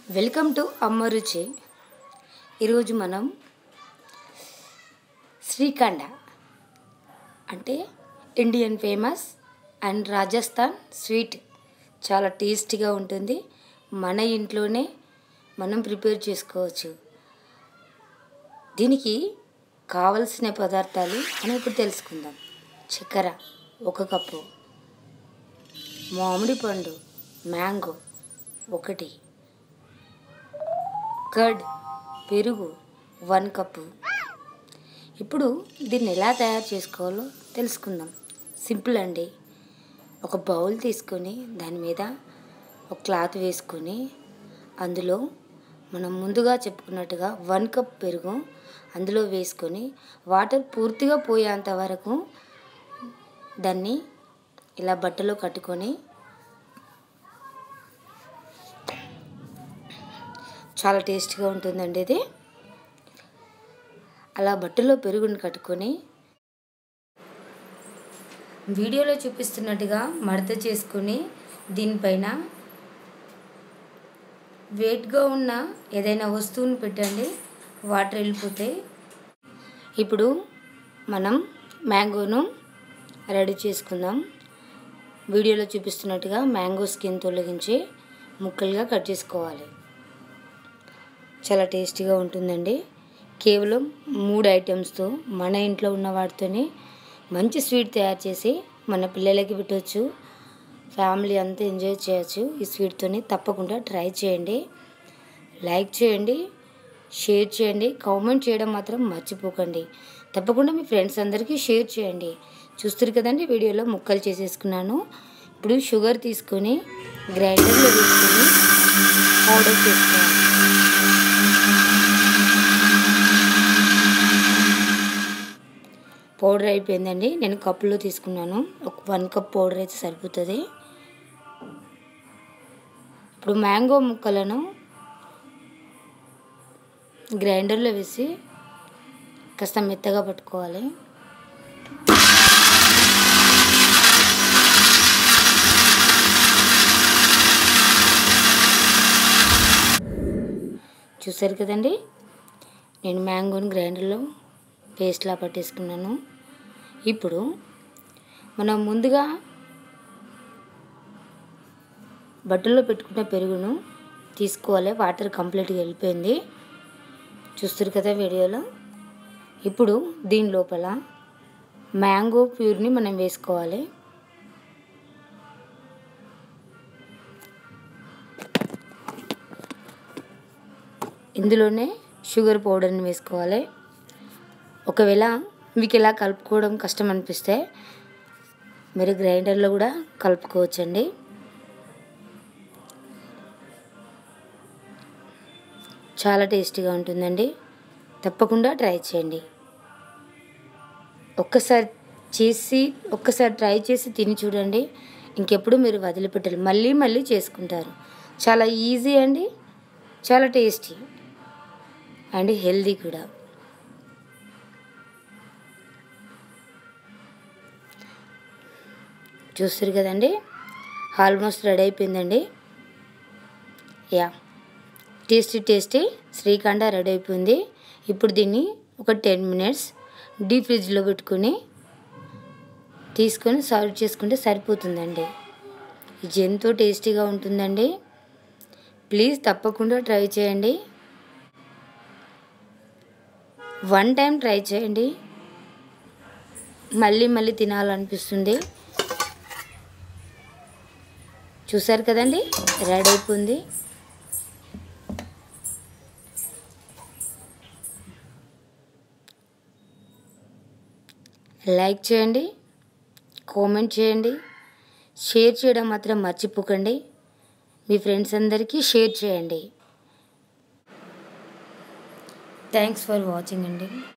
welcome to అమ్మ రుచి ఈరోజు మనం శ్రీఖండ అంటే Indian famous and Rajasthan sweet చాలా టేస్టీగా ఉంటుంది మన ఇంట్లోనే మనం ప్రిపేర్ చేసుకోవచ్చు దీనికి కావలసిన పదార్థాలు మనం ఇప్పుడు తెలుసుకుందాం చక్కెర ఒక కప్పు మామిడి పండు మ్యాంగో ఒకటి కర్డ్ పెరుగు వన్ కప్పు ఇప్పుడు దీన్ని ఎలా తయారు చేసుకోవాలో తెలుసుకుందాం సింపుల్ అండి ఒక బౌల్ తీసుకొని దాని మీద ఒక క్లాత్ వేసుకొని అందులో మనం ముందుగా చెప్పుకున్నట్టుగా వన్ కప్ పెరుగు అందులో వేసుకొని వాటర్ పూర్తిగా పోయేంత వరకు దాన్ని ఇలా బట్టలో కట్టుకొని చాలా టేస్ట్గా ఉంటుందండి ఇది అలా బట్టలో పెరుగుని కట్టుకొని వీడియోలో చూపిస్తున్నట్టుగా మడత చేసుకొని దీనిపైన వెయిట్గా ఉన్న ఏదైనా వస్తువుని పెట్టండి వాటర్ వెళ్ళిపోతాయి ఇప్పుడు మనం మ్యాంగోను రెడీ చేసుకుందాం వీడియోలో చూపిస్తున్నట్టుగా మ్యాంగో స్కిన్ తొలగించి ముక్కలుగా కట్ చేసుకోవాలి చాలా టేస్టీగా ఉంటుందండి కేవలం మూడు ఐటమ్స్తో మన ఇంట్లో ఉన్న వాటితోనే మంచి స్వీట్ తయారు చేసి మన పిల్లలకి పెట్టవచ్చు ఫ్యామిలీ అంతా ఎంజాయ్ చేయొచ్చు ఈ స్వీట్తోని తప్పకుండా ట్రై చేయండి లైక్ చేయండి షేర్ చేయండి కామెంట్ చేయడం మాత్రం మర్చిపోకండి తప్పకుండా మీ ఫ్రెండ్స్ అందరికీ షేర్ చేయండి చూస్తారు కదండి వీడియోలో ముక్కలు చేసేసుకున్నాను ఇప్పుడు షుగర్ తీసుకొని గ్రైండర్లో వేసుకొని పౌడర్ చేసుకోవాలి పౌడర్ అయిపోయిందండి నేను కప్పులో తీసుకున్నాను ఒక వన్ కప్ పౌడర్ అయితే సరిపోతుంది ఇప్పుడు మ్యాంగో ముక్కలను గ్రైండర్లో వేసి కాస్త మెత్తగా పట్టుకోవాలి చూసారు కదండి నేను మ్యాంగోని గ్రైండర్లో పేస్ట్లా పట్టేసుకున్నాను ఇప్పుడు మనం ముందుగా బట్టల్లో పెట్టుకున్న పెరుగును తీసుకోవాలి వాటర్ కంప్లీట్గా వెళ్ళిపోయింది చూస్తారు కదా వీడియోలో ఇప్పుడు దీని లోపల మ్యాంగో ప్యూర్ని మనం వేసుకోవాలి ఇందులోనే షుగర్ పౌడర్ని వేసుకోవాలి ఒకవేళ మీకు ఇలా కలుపుకోవడం కష్టం అనిపిస్తే మీరు గ్రైండర్లో కూడా కలుపుకోవచ్చండి చాలా టేస్టీగా ఉంటుందండి తప్పకుండా ట్రై చేయండి ఒక్కసారి చేసి ఒక్కసారి ట్రై చేసి తిని చూడండి ఇంకెప్పుడు మీరు వదిలిపెట్టాలి మళ్ళీ మళ్ళీ చేసుకుంటారు చాలా ఈజీ అండి చాలా టేస్టీ అండ్ హెల్దీ కూడా చూస్తారు కదండి ఆల్మోస్ట్ రెడీ అయిపోయిందండి yeah tasty tasty shrikhand ready అయిపోయింది ఇప్పుడు దీన్ని ఒక టెన్ మినిట్స్ డీప్ ఫ్రిడ్జ్లో పెట్టుకొని తీసుకొని సర్వ్ చేసుకుంటే సరిపోతుందండి ఇది ఎంతో టేస్టీగా ఉంటుందండి ప్లీజ్ తప్పకుండా ట్రై చేయండి వన్ టైం ట్రై చేయండి మళ్ళీ మళ్ళీ తినాలనిపిస్తుంది చూసారు కదండి రెడీ అయిపోయింది లైక్ చేయండి కామెంట్ చేయండి షేర్ చేయడం మాత్రం మర్చిపోకండి మీ ఫ్రెండ్స్ అందరికీ షేర్ చేయండి థ్యాంక్స్ ఫర్ వాచింగ్ అండి